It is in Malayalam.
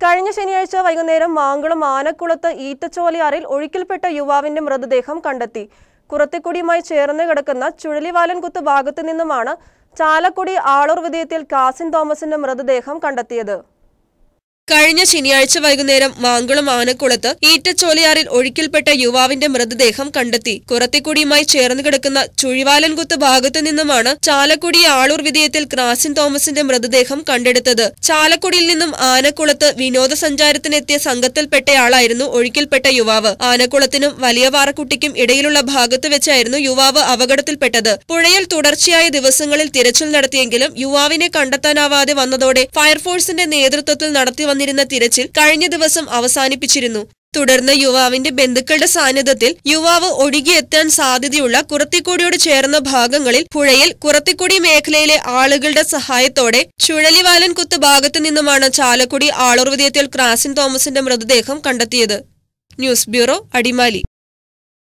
കഴിഞ്ഞ ശനിയാഴ്ച വൈകുന്നേരം മാങ്കുളം ആനക്കുളത്ത് ഈറ്റച്ചോലിയാറിൽ ഒഴുക്കിൽപ്പെട്ട യുവാവിന്റെ മൃതദേഹം കണ്ടെത്തി കുറത്തിക്കുടിയുമായി ചേർന്ന് കിടക്കുന്ന ചുഴലിവാലൻകുത്ത് ഭാഗത്തു നിന്നുമാണ് ചാലക്കുടി ആളൂർ വിധേയത്തിൽ കാസിൻ തോമസിന്റെ മൃതദേഹം കണ്ടെത്തിയത് കഴിഞ്ഞ ശനിയാഴ്ച വൈകുന്നേരം മാങ്കുളം ആനക്കുളത്ത് ഈറ്റച്ചോലയാറിൽ ഒഴുക്കിൽപ്പെട്ട യുവാവിന്റെ മൃതദേഹം കണ്ടെത്തി കുറത്തിക്കുടിയുമായി ചേർന്ന് കിടക്കുന്ന ചുഴിവാലൻകുത്ത് ഭാഗത്തു നിന്നുമാണ് ചാലക്കുടി ആളൂർ വിധേയത്തിൽ ക്രാസിൻ തോമസിന്റെ മൃതദേഹം കണ്ടെടുത്തത് ചാലക്കുടിയിൽ നിന്നും ആനക്കുളത്ത് വിനോദസഞ്ചാരത്തിനെത്തിയ സംഘത്തിൽപ്പെട്ടയാളായിരുന്നു ഒഴുക്കിൽപ്പെട്ട യുവാവ് ആനക്കുളത്തിനും വലിയ പാറക്കുട്ടിക്കും ഇടയിലുള്ള ഭാഗത്ത് വെച്ചായിരുന്നു യുവാവ് അപകടത്തിൽപ്പെട്ടത് പുഴയിൽ തുടർച്ചയായ ദിവസങ്ങളിൽ തിരച്ചിൽ നടത്തിയെങ്കിലും യുവാവിനെ കണ്ടെത്താനാവാതെ വന്നതോടെ ഫയർഫോഴ്സിന്റെ നേതൃത്വത്തിൽ നടത്തി വന്നിരുന്ന തിരച്ചിൽ കഴിഞ്ഞ ദിവസം അവസാനിപ്പിച്ചിരുന്നു തുടർന്ന് യുവാവിന്റെ ബന്ധുക്കളുടെ സാന്നിധ്യത്തിൽ യുവാവ് ഒഴുകിയെത്താൻ സാധ്യതയുള്ള കുറത്തിക്കോടിയോട് ചേർന്ന ഭാഗങ്ങളിൽ പുഴയിൽ കുറത്തിക്കുടി മേഖലയിലെ ആളുകളുടെ സഹായത്തോടെ ചുഴലിവാലൻ കുത്ത് ഭാഗത്തു നിന്നുമാണ് ചാലക്കുടി ആളൂർ വിധേയത്തിൽ ക്രാസിൻ തോമസിന്റെ മൃതദേഹം കണ്ടെത്തിയത് ന്യൂസ് ബ്യൂറോ അടിമാലി